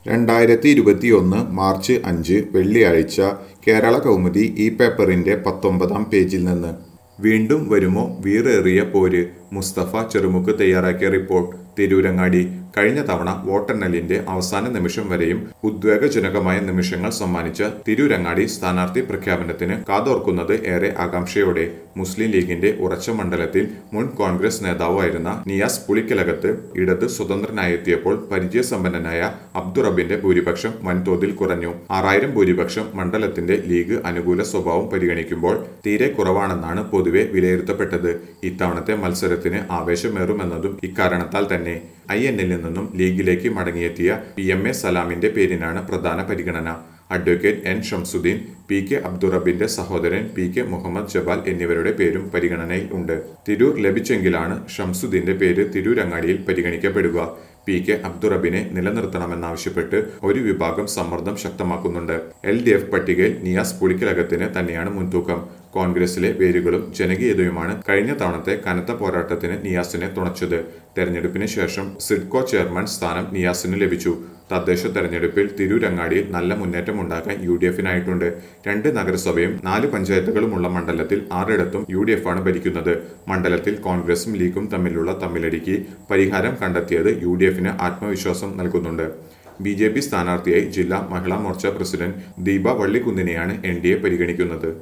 രണ്ടായിരത്തി ഇരുപത്തിയൊന്ന് മാർച്ച് അഞ്ച് വെള്ളിയാഴ്ച കേരള കൗമുദി ഈ പേപ്പറിന്റെ പത്തൊമ്പതാം പേജിൽ നിന്ന് വീണ്ടും വരുമോ വീറേറിയ പോര് മുസ്തഫ ചെറുമുക്ക് തയ്യാറാക്കിയ റിപ്പോർട്ട് തിരൂരങ്ങാടി കഴിഞ്ഞ തവണ വോട്ടെണ്ണലിന്റെ അവസാന നിമിഷം വരെയും ഉദ്വേഗജനകമായ നിമിഷങ്ങൾ സമ്മാനിച്ച തിരൂരങ്ങാടി സ്ഥാനാർത്ഥി പ്രഖ്യാപനത്തിന് കാതോർക്കുന്നത് ഏറെ ആകാംക്ഷയോടെ മുസ്ലിം ലീഗിന്റെ ഉറച്ച മണ്ഡലത്തിൽ മുൻ കോൺഗ്രസ് നേതാവായിരുന്ന നിയാസ് പുളിക്കലകത്ത് ഇടത് സ്വതന്ത്രനായെത്തിയപ്പോൾ പരിചയസമ്പന്നനായ അബ്ദുറബിന്റെ ഭൂരിപക്ഷം വൻതോതിൽ കുറഞ്ഞു ആറായിരം ഭൂരിപക്ഷം മണ്ഡലത്തിന്റെ ലീഗ് അനുകൂല സ്വഭാവം പരിഗണിക്കുമ്പോൾ തീരെ കുറവാണെന്നാണ് പൊതുവെ വിലയിരുത്തപ്പെട്ടത് ഇത്തവണത്തെ മത്സരത്തിന് ആവേശമേറുമെന്നതും ഇക്കാരണത്താൽ തന്നെ ഐ എന്നിൽ നിന്നും ലീഗിലേക്ക് മടങ്ങിയെത്തിയ പി എം എ സലാമിന്റെ പേരിനാണ് പ്രധാന പരിഗണന advocate N Shamsuddin P K അബ്ദുറബിന്റെ സഹോദരൻ പി കെ മുഹമ്മദ് ജബാൽ എന്നിവരുടെ പേരും പരിഗണനയിൽ ഉണ്ട് തിരൂർ ലഭിച്ചെങ്കിലാണ് ഷംസുദ്ദീന്റെ പേര് തിരൂരങ്ങാടിയിൽ പരിഗണിക്കപ്പെടുക പി കെ അബ്ദുറബിനെ നിലനിർത്തണമെന്നാവശ്യപ്പെട്ട് ഒരു വിഭാഗം സമ്മർദ്ദം ശക്തമാക്കുന്നുണ്ട് എൽ ഡി എഫ് പട്ടികയിൽ നിയാസ് പുളിക്കലകത്തിന് തന്നെയാണ് മുൻതൂക്കം കോൺഗ്രസിലെ വേരുകളും ജനകീയതയുമാണ് കഴിഞ്ഞ തവണത്തെ കനത്ത പോരാട്ടത്തിന് നിയാസിനെ തുണച്ചത് തെരഞ്ഞെടുപ്പിന് ശേഷം സിഡ്കോ ചെയർമാൻ സ്ഥാനം നിയാസിന് ലഭിച്ചു തദ്ദേശ തെരഞ്ഞെടുപ്പിൽ തിരൂരങ്ങാടിയിൽ നല്ല മുന്നേറ്റം ഉണ്ടാക്കാൻ യു ഡി എഫിനായിട്ടുണ്ട് രണ്ട് നഗരസഭയും നാല് പഞ്ചായത്തുകളുമുള്ള മണ്ഡലത്തിൽ ആറിടത്തും യു ഡി എഫ് ആണ് ഭരിക്കുന്നത് മണ്ഡലത്തിൽ കോൺഗ്രസും ലീഗും തമ്മിലുള്ള തമ്മിലടിക്ക് പരിഹാരം കണ്ടെത്തിയത് യു ഡി എഫിന് ആത്മവിശ്വാസം നൽകുന്നുണ്ട് ബി ജെ പി സ്ഥാനാർത്ഥിയായി ജില്ലാ മഹിളാ മോർച്ച പ്രസിഡന്റ് ദീപ വള്ളിക്കുന്നിനെയാണ് എൻ ഡി എ പരിഗണിക്കുന്നത്